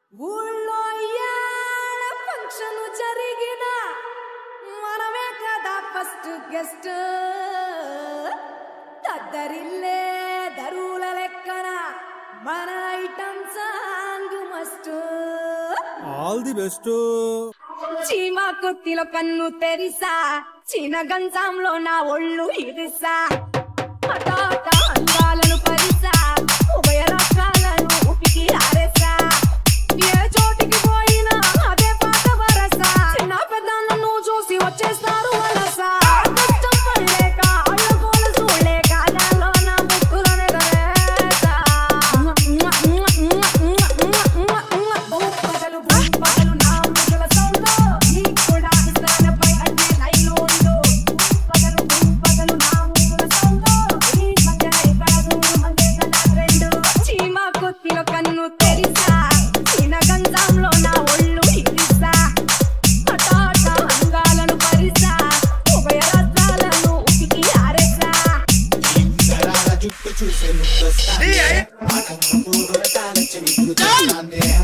ఊళ్ళో ఇయ్యాల ఫంక్షన్ జరిగిన మనమే కదా ఫస్ట్ గెస్ట్ తద్దరిల్లే దరువుల లెక్కన మన item song must all the best చీమ కుత్తిలో కన్ను తెరిసా చిన్న గంజంలో నా ఒళ్ళు ఇరిసా హఠాట అందాలను పరిసా ఉభయ రాష్ట్రాలను ఉపికి ఆరేసా ఏ చోటికి పోయినా అదే పాట వరసా చిన్న పెద్దలను చూసి వచ్చేస్తారు వలస కష్టం పడలేక అళ్ళగోల చూడలేక నాలో నా ముక్కులోనే గలేసా. బహుపదలు బహుపదలు నా ముగ్గుల సౌండ్లో నీకు కూడా ఇస్తానపై అంటే లైన్లో ఉండు బహుపదలు బహుపదలు నా ముగ్గుల సౌండ్లో నీ మధ్య ఇక్కడ దూరం అంతే కదా రెండు చీమ కొత్తిలో కన్ను తెరిసా చిన్న గంజంలో నా ఒళ్ళు ఇరిసా హఠాట అంగాలను పరిసా ఉభయ రాష్ట్రాలను ఉతికి ఆరేసా జుట్టు చూసే ముద్దొస్తానే ఆటంకం పూర్వకాల చెవి గుర్తొస్తానే